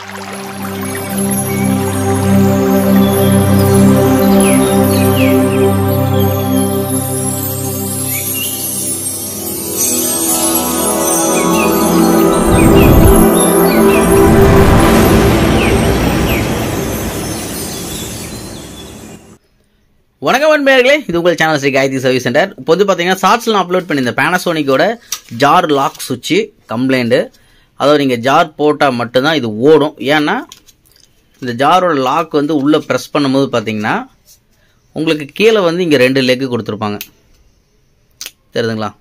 வணக்கம் நண்பர்களே இது உங்கள் channel Shri Gayathri service centre இப்போ வந்து பார்த்தீங்கன்னா ஷார்ட்ஸ்லாம் அப்லோட் பண்ணியிருந்தேன் பேனாசோனிக்கோட ஜார் லாக் சுவிட்சு கம்ப்ளைண்ட்டு அதாவது நீங்கள் ஜார் போட்டால் மட்டும்தான் இது ஓடும் ஏன்னா இந்த ஜாரோட லாக் வந்து உள்ளே ப்ரெஸ் பண்ணும்போது பார்த்தீங்கன்னா உங்களுக்கு கீழே வந்து இங்கே ரெண்டு லெக்கு கொடுத்துருப்பாங்க தெரியுதுங்களா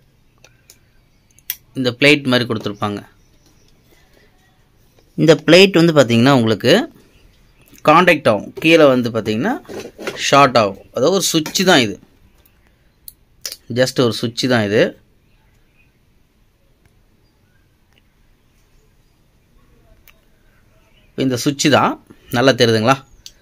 இந்த பிளேட் மாதிரி கொடுத்துருப்பாங்க இந்த பிளேட் வந்து பார்த்தீங்கன்னா உங்களுக்கு காண்டாக்ட் ஆகும் கீழே வந்து பார்த்தீங்கன்னா ஷார்ட் ஆகும் அதாவது ஒரு சுவிட்சு தான் இது ஜஸ்ட் ஒரு சுவிட்சு தான் இது இந்த சுவிட்சு தான் நல்லா தெரியுதுங்களா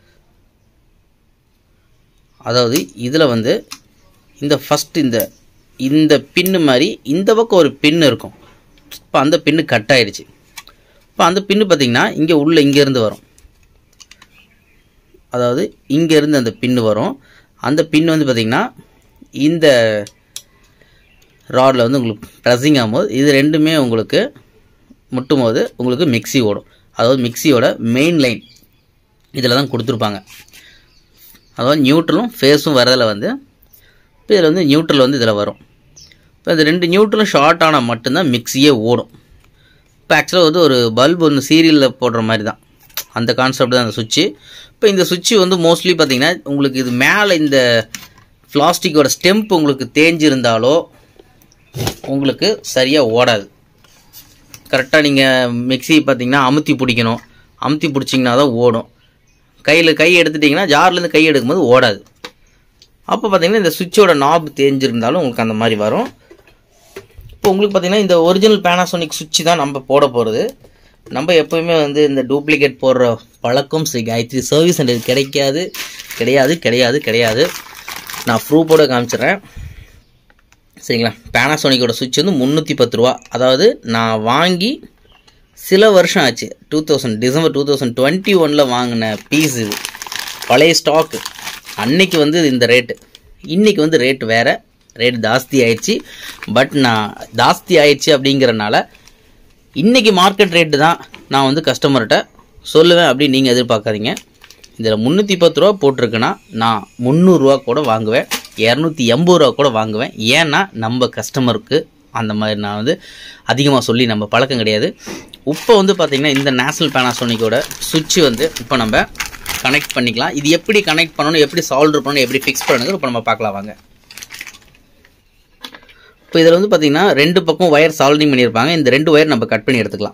அதாவது இதில் வந்து இந்த ஃபஸ்ட் இந்த இந்த பின்னு மாதிரி இந்த பக்கம் ஒரு பின்னு இருக்கும் இப்போ அந்த பின்னு கட் ஆயிடுச்சு இப்போ அந்த பின்னு பார்த்தீங்கன்னா இங்கே உள்ள இங்கேருந்து வரும் அதாவது இங்கேருந்து அந்த பின்னு வரும் அந்த பின் வந்து பார்த்திங்கன்னா இந்த ராடில் வந்து உங்களுக்கு ப்ரெஸ்ஸிங் ஆகும்போது இது ரெண்டுமே உங்களுக்கு முட்டும் போது உங்களுக்கு மிக்ஸி ஓடும் அதாவது மிக்ஸியோட மெயின் லைன் இதில் தான் கொடுத்துருப்பாங்க அதாவது நியூட்ரலும் ஃபேஸும் வரதில் வந்து இப்போ இதில் வந்து நியூட்ரல் வந்து இதில் வரும் இப்போ இந்த ரெண்டு நியூட்ரலும் ஷார்ட் ஆனால் மட்டும்தான் மிக்ஸியே ஓடும் இப்போ ஆக்சுவலாக வந்து ஒரு பல்ப் ஒன்று சீரியலில் போடுற மாதிரி தான் அந்த கான்செப்ட் தான் அந்த சுவிட்சு இப்போ இந்த சுவிட்சு வந்து மோஸ்ட்லி பார்த்தீங்கன்னா உங்களுக்கு இது மேலே இந்த பிளாஸ்டிக்கோட ஸ்டெம்ப் உங்களுக்கு தேஞ்சிருந்தாலோ உங்களுக்கு சரியாக ஓடாது கரெக்டாக நீங்கள் மிக்ஸி பார்த்தீங்கன்னா அமுத்தி பிடிக்கணும் அமுத்தி பிடிச்சிங்கன்னா தான் ஓடும் கையில் கை எடுத்துட்டிங்கன்னா ஜார்லேருந்து கை எடுக்கும்போது ஓடாது அப்போ பார்த்தீங்கன்னா இந்த சுவிட்சோட நாப் தேஞ்சிருந்தாலும் உங்களுக்கு அந்த மாதிரி வரும் இப்போ உங்களுக்கு பார்த்தீங்கன்னா இந்த ஒரிஜினல் பேனாசோனிக் சுவிட்சு தான் நம்ம போட போகிறது நம்ம எப்போயுமே வந்து இந்த டூப்ளிகேட் போடுற பழக்கம் ஸ்ரீ காயத்ரி சர்வீஸ் சென்டர் கிடைக்காது கிடையாது கிடையாது கிடையாது நான் ப்ரூஃபோட காமிச்சிடுறேன் சரிங்களா பேனாசோனிக்கோட சுவிட்ச் வந்து முந்நூற்றி பத்து ரூபா அதாவது நான் வாங்கி சில வருஷம் ஆச்சு two thousand December two thousand twenty ஒனில் வாங்கின பீஸ் இது பழைய ஸ்டாக்கு அன்னைக்கு வந்து இந்த ரேட்டு இன்றைக்கி வந்து ரேட் வேறு ரேட் ஜாஸ்தி ஆயிடுச்சு பட் நான் ஜாஸ்தி ஆயிடுச்சு அப்படிங்கிறனால இன்றைக்கி மார்க்கெட் ரேட்டு தான் நான் வந்து கஸ்டமர்கிட்ட சொல்லுவேன் அப்படின்னு நீங்கள் எதிர்பார்க்காதீங்க இதில் முந்நூற்றி பத்து ரூபா போட்டிருக்குன்னா நான் முந்நூறுரூவா கூட வாங்குவேன் இரநூத்தி எண்பது ரூபா கூட வாங்குவேன் ஏன்னா நம்ம கஸ்டமருக்கு அந்த மாதிரி நான் வந்து அதிகமாக சொல்லி நம்ம பழக்கம் கிடையாது இப்போ வந்து பார்த்திங்கன்னா இந்த நேஷனல் பேனாசோனிக்கோட சுவிட்சு வந்து இப்போ நம்ம கனெக்ட் பண்ணிக்கலாம் இது எப்படி கனெக்ட் பண்ணணும் எப்படி சால்வ் பண்ணணும் எப்படி ஃபிக்ஸ் பண்ணணும் இப்போ நம்ம பார்க்கலாம் வாங்க இப்போ இதில் வந்து பார்த்தீங்கன்னா ரெண்டு பக்கம் ஒயர் சால்டிங் பண்ணியிருப்பாங்க இந்த ரெண்டு ஒயர் நம்ம கட் பண்ணி எடுத்துக்கலாம்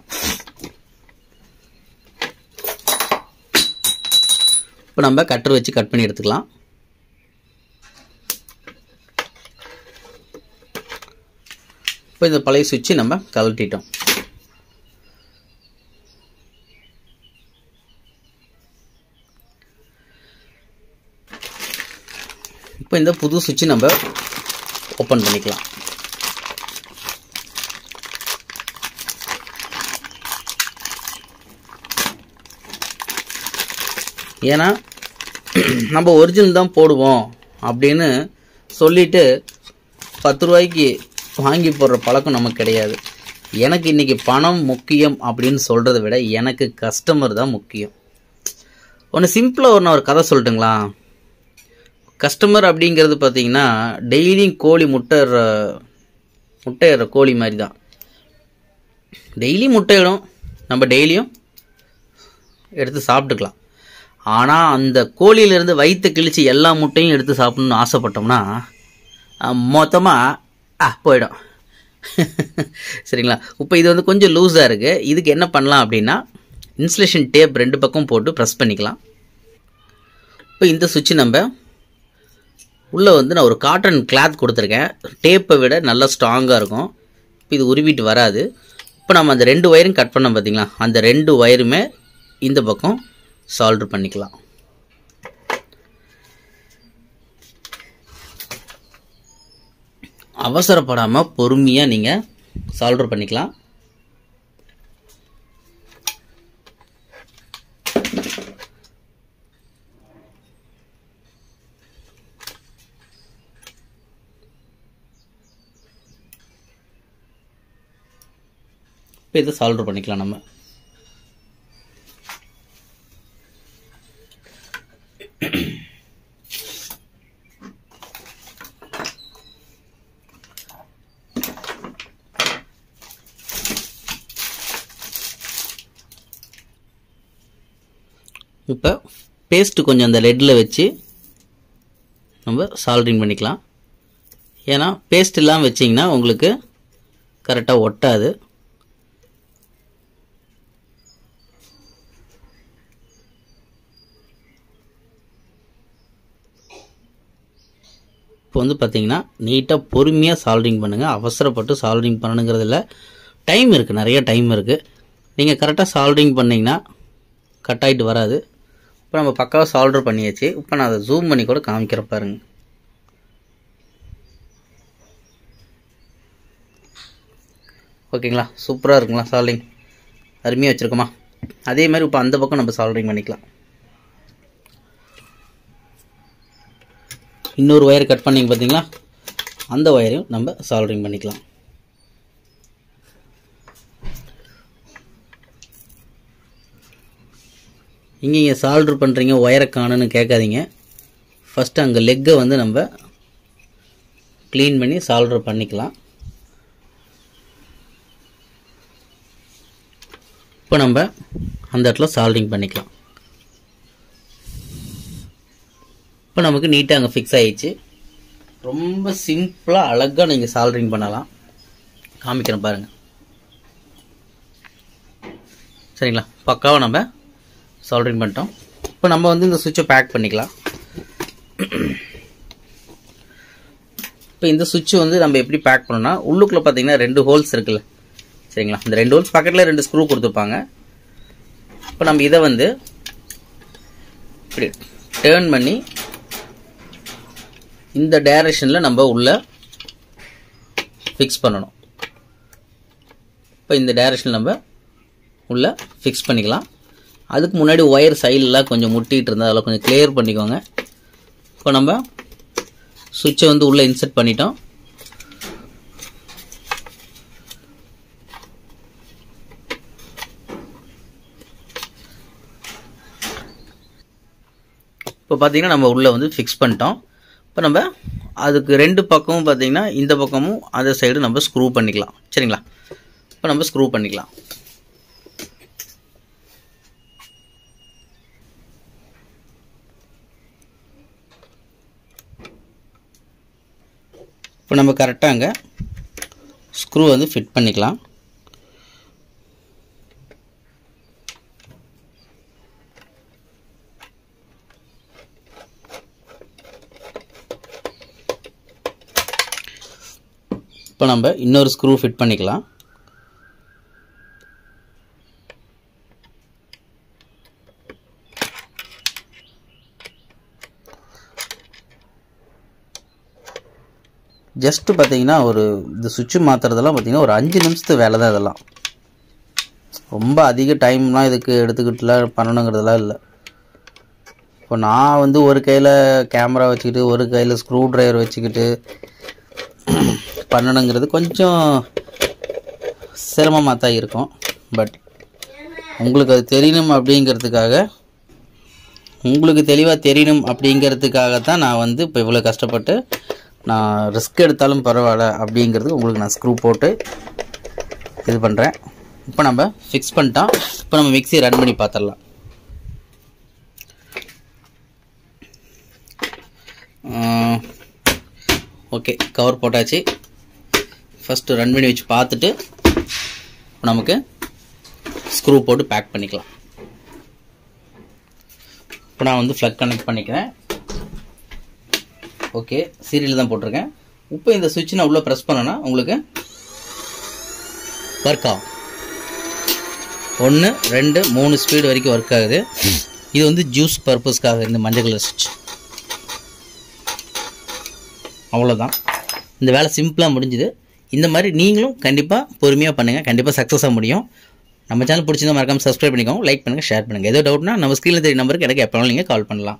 இப்போ நம்ம கட்டர் வச்சு கட் பண்ணி எடுத்துக்கலாம் இப்போ இந்த பழைய சுவிட்சு நம்ம கழட்டிட்டோம் இப்போ இந்த புது சுவிட்சு நம்ம ஓப்பன் பண்ணிக்கலாம் ஏன்னா நம்ம ஒரிஜினல் தான் போடுவோம் அப்படின்னு சொல்லிட்டு பத்து ரூபாய்க்கு வாங்கி போடுற பழக்கம் நமக்கு கிடையாது எனக்கு இன்றைக்கி பணம் முக்கியம் அப்படின்னு சொல்கிறத விட எனக்கு கஸ்டமர் தான் முக்கியம் ஒன்று சிம்பிளாக ஒரு நான் ஒரு கதை சொல்லட்டுங்களா கஸ்டமர் அப்படிங்கிறது பார்த்தீங்கன்னா டெய்லியும் கோழி முட்டைற முட்டையிற கோழி மாதிரி தான் டெய்லி முட்டையிடும் நம்ம டெய்லியும் எடுத்து சாப்பிட்டுக்கலாம் ஆனால் அந்த கோழியிலேருந்து வயிற்று கிழிச்சு எல்லா முட்டையும் எடுத்து சாப்பிடணும்னு ஆசைப்பட்டோம்னா மொத்தமாக ஆ போயிடும் சரிங்களா இப்போ இது வந்து கொஞ்சம் லூஸாக இருக்குது இதுக்கு என்ன பண்ணலாம் அப்படின்னா இன்சுலேஷன் டேப் ரெண்டு பக்கம் போட்டு ப்ரெஸ் பண்ணிக்கலாம் இப்போ இந்த சுவிட்சு நம்ம உள்ளே வந்து நான் ஒரு காட்டன் கிளாத் கொடுத்துருக்கேன் டேப்பை விட நல்லா ஸ்ட்ராங்காக இருக்கும் இப்போ இது உருவிட்டு வராது இப்போ நம்ம அந்த ரெண்டு ஒயரும் கட் பண்ணோம் பார்த்தீங்களா அந்த ரெண்டு ஒயருமே இந்த பக்கம் சால்ட்ரு பண்ணிக்கலாம் அவசரப்படாமல் பொறுமையாக நீங்கள் சால்டர் பண்ணிக்கலாம் இப்போ இதை சால்வ் பண்ணிக்கலாம் நம்ம இப்போ பேஸ்ட்டு கொஞ்சம் அந்த லெட்டில் வச்சு நம்ம சால்ட்ரிங் பண்ணிக்கலாம் ஏன்னா பேஸ்ட் இல்லாமல் வச்சிங்கன்னா உங்களுக்கு கரெக்டாக ஒட்டாது இப்போ வந்து பார்த்தீங்கன்னா நீட்டாக பொறுமையாக சால்ட்ரிங் பண்ணுங்கள் அவசரப்பட்டு சால்ட்ரிங் பண்ணணுங்கிறதுல டைம் இருக்குது நிறைய டைம் இருக்குது நீங்கள் கரெக்டாக சால்ட்ரிங் பண்ணிங்கன்னா கட் ஆகிட்டு வராது இப்போ நம்ம பக்காவாக சால்டர் பண்ணியாச்சு இப்போ நான் அதை ஜூம் பண்ணி கூட காமிக்கிற பாருங்க ஓகேங்களா சூப்பராக இருக்குங்களா சால்டிங் அருமையாக வச்சுருக்கோமா அதே மாதிரி இப்போ அந்த பக்கம் நம்ம சால்டரிங் பண்ணிக்கலாம் இன்னொரு ஒயர் கட் பண்ணிங்க பார்த்தீங்களா அந்த ஒயரையும் நம்ம சால்டரிங் பண்ணிக்கலாம் இங்கே இங்கே சால்ட்ரு பண்ணுறீங்க ஒயரை காணுன்னு கேட்காதீங்க ஃபஸ்ட்டு அங்கே லெக்கை வந்து நம்ம க்ளீன் பண்ணி சால்ட்ரு பண்ணிக்கலாம் இப்போ நம்ம அந்த இடத்துல சால்டிங் பண்ணிக்கலாம் இப்போ நமக்கு நீட்டாக அங்கே ஃபிக்ஸ் ஆகிடுச்சு ரொம்ப சிம்பிளாக அழகாக நீங்கள் சால்ட்ரிங் பண்ணலாம் காமிக்கிறேன் பாருங்கள் சரிங்களா பக்காவாக நம்ம சால்ட்ரிங் பண்ணிட்டோம் இப்போ நம்ம வந்து இந்த சுவிட்சை பேக் பண்ணிக்கலாம் இப்போ இந்த சுவிட்ச் வந்து நம்ம எப்படி பேக் பண்ணோம்னா உள்ளுக்குள்ளே பார்த்தீங்கன்னா ரெண்டு ஹோல்ஸ் இருக்குல்ல சரிங்களா இந்த ரெண்டு ஹோல்ஸ் பக்கத்தில் ரெண்டு ஸ்க்ரூ கொடுத்துருப்பாங்க இப்போ நம்ம இதை வந்து இப்படி டேர்ன் பண்ணி இந்த டைரக்ஷனில் நம்ம உள்ள ஃபிக்ஸ் பண்ணணும் இப்போ இந்த டைரக்ஷனில் நம்ம உள்ள ஃபிக்ஸ் பண்ணிக்கலாம் அதுக்கு முன்னாடி ஒயர் சைடெலாம் கொஞ்சம் முட்டிகிட்டு இருந்தால் அதெல்லாம் கொஞ்சம் கிளியர் பண்ணிக்கோங்க இப்போ நம்ம சுவிட்சை வந்து உள்ளே இன்சர்ட் பண்ணிட்டோம் இப்போ பார்த்தீங்கன்னா நம்ம உள்ளே வந்து ஃபிக்ஸ் பண்ணிட்டோம் இப்போ நம்ம அதுக்கு ரெண்டு பக்கமும் பார்த்தீங்கன்னா இந்த பக்கமும் அந்த சைடு நம்ம ஸ்க்ரூ பண்ணிக்கலாம் சரிங்களா இப்போ நம்ம ஸ்க்ரூ பண்ணிக்கலாம் இப்போ நம்ம கரெக்டாக அங்கே ஸ்க்ரூ வந்து ஃபிட் பண்ணிக்கலாம் இப்போ நம்ம இன்னொரு ஸ்க்ரூ ஃபிட் பண்ணிக்கலாம் ஜஸ்ட்டு பார்த்தீங்கன்னா ஒரு இந்த சுவிட்சு மாற்றுறதெல்லாம் பார்த்தீங்கன்னா ஒரு அஞ்சு நிமிஷத்து வேலை தான் இதெல்லாம் ரொம்ப அதிக டைம்லாம் இதுக்கு எடுத்துக்கிட்டுலாம் பண்ணணுங்கிறதெல்லாம் இல்லை இப்போ நான் வந்து ஒரு கையில் கேமரா வச்சுக்கிட்டு ஒரு கையில் ஸ்க்ரூ ட்ரைவர் வச்சுக்கிட்டு பண்ணணுங்கிறது கொஞ்சம் சிரமமாக தான் இருக்கும் பட் உங்களுக்கு அது தெரியணும் அப்படிங்கிறதுக்காக உங்களுக்கு தெளிவாக தெரியணும் அப்படிங்கிறதுக்காக தான் நான் வந்து இப்போ இவ்வளோ கஷ்டப்பட்டு நான் ரிஸ்க் எடுத்தாலும் பரவாயில்ல அப்படிங்கிறதுக்கு உங்களுக்கு நான் ஸ்க்ரூ போட்டு இது பண்ணுறேன் இப்போ நம்ம ஃபிக்ஸ் பண்ணிட்டோம் இப்போ நம்ம மிக்ஸி ரன் பண்ணி பார்த்துடலாம் ஓகே கவர் போட்டாச்சு ஃபஸ்ட்டு ரன் பண்ணி வச்சு பார்த்துட்டு நமக்கு ஸ்க்ரூ போட்டு பேக் பண்ணிக்கலாம் இப்போ நான் வந்து ஃப்ளக் கனெக்ட் பண்ணிக்கிறேன் ஓகே சீரியல் தான் போட்டிருக்கேன் இப்போ இந்த சுவிட்ச் நான் உள்ளே ப்ரெஸ் பண்ணேன்னா உங்களுக்கு ஒர்க் ஆகும் ஒன்று ரெண்டு மூணு ஸ்பீடு வரைக்கும் ஒர்க் ஆகுது இது வந்து ஜூஸ் பர்பஸ்க்காக இந்த மஞ்சள் கலர் சுவிட்ச் அவ்வளோதான் இந்த வேலை சிம்பிளாக முடிஞ்சுது இந்த மாதிரி நீங்களும் கண்டிப்பாக பொறுமையாக பண்ணுங்கள் கண்டிப்பாக சக்ஸஸாக முடியும் நம்ம சேனல் பிடிச்சிருந்தா மறக்காமல் சப்ஸ்கிரைப் பண்ணிக்கோங்க லைக் பண்ணுங்கள் ஷேர் பண்ணுங்கள் ஏதோ டவுட்னா நம்ம ஸ்க்ரீனில் தெரிய நம்பருக்கு எனக்கு எப்போ நீங்கள் கால் பண்ணலாம்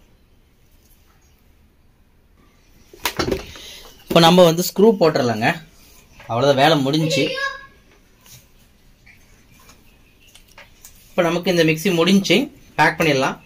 இப்போ நம்ம வந்து ஸ்க்ரூ போட்டுடலாங்க அவ்வளோதான் வேலை முடிஞ்சு இப்போ நமக்கு இந்த மிக்ஸி முடிஞ்சு பேக் பண்ணிடலாம்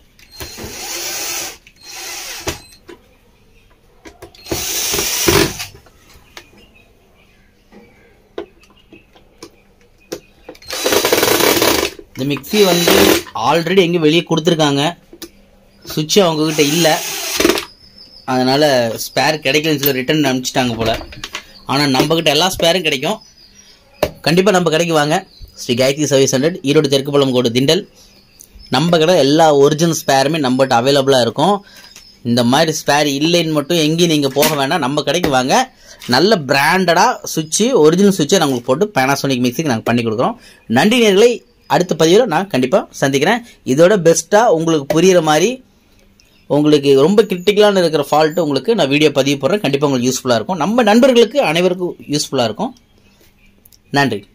இந்த மிக்ஸி வந்து ஆல்ரெடி எங்கேயும் வெளியே கொடுத்துருக்காங்க சுவிட்ச் அவங்கக்கிட்ட இல்லை அதனால் ஸ்பேர் கிடைக்கலன்னு சொல்லி ரிட்டர்ன் அனுப்பிச்சிட்டாங்க போல் ஆனால் நம்மக்கிட்ட எல்லா ஸ்பேரும் கிடைக்கும் கண்டிப்பாக நம்ம கடைக்கு வாங்க ஸ்ரீ காயத்ரி சர்வீஸ் ஹண்ட்ரட் ஈரோடு தெற்கு பழம் கோடு திண்டல் நம்ம கடை எல்லா ஒரிஜினல் ஸ்பேருமே நம்மகிட்ட அவைலபிளாக இருக்கும் இந்த மாதிரி ஸ்பேர் இல்லைன்னு மட்டும் எங்கேயும் நீங்கள் போக வேண்டாம் நம்ம கடைக்கு வாங்க நல்ல பிராண்டடாக சுவிட்சு ஒரிஜினல் சுவிட்சை நாங்கள் உங்களுக்கு போட்டு பேனாசோனிக் மிக்ஸிக்கு நாங்கள் பண்ணி கொடுக்குறோம் நன்றி நேர்களை அடுத்த பதிவில் நான் கண்டிப்பாக சந்திக்கிறேன் இதோட பெஸ்ட்டாக உங்களுக்கு புரிகிற மாதிரி உங்களுக்கு ரொம்ப கிரிட்டிக்கலான இருக்கிற ஃபால்ட்டு உங்களுக்கு நான் வீடியோ பதிவு போடுறேன் கண்டிப்பாக உங்களுக்கு யூஸ்ஃபுல்லாக இருக்கும் நம்ம நண்பர்களுக்கு அனைவருக்கும் யூஸ்ஃபுல்லாக இருக்கும் நன்றி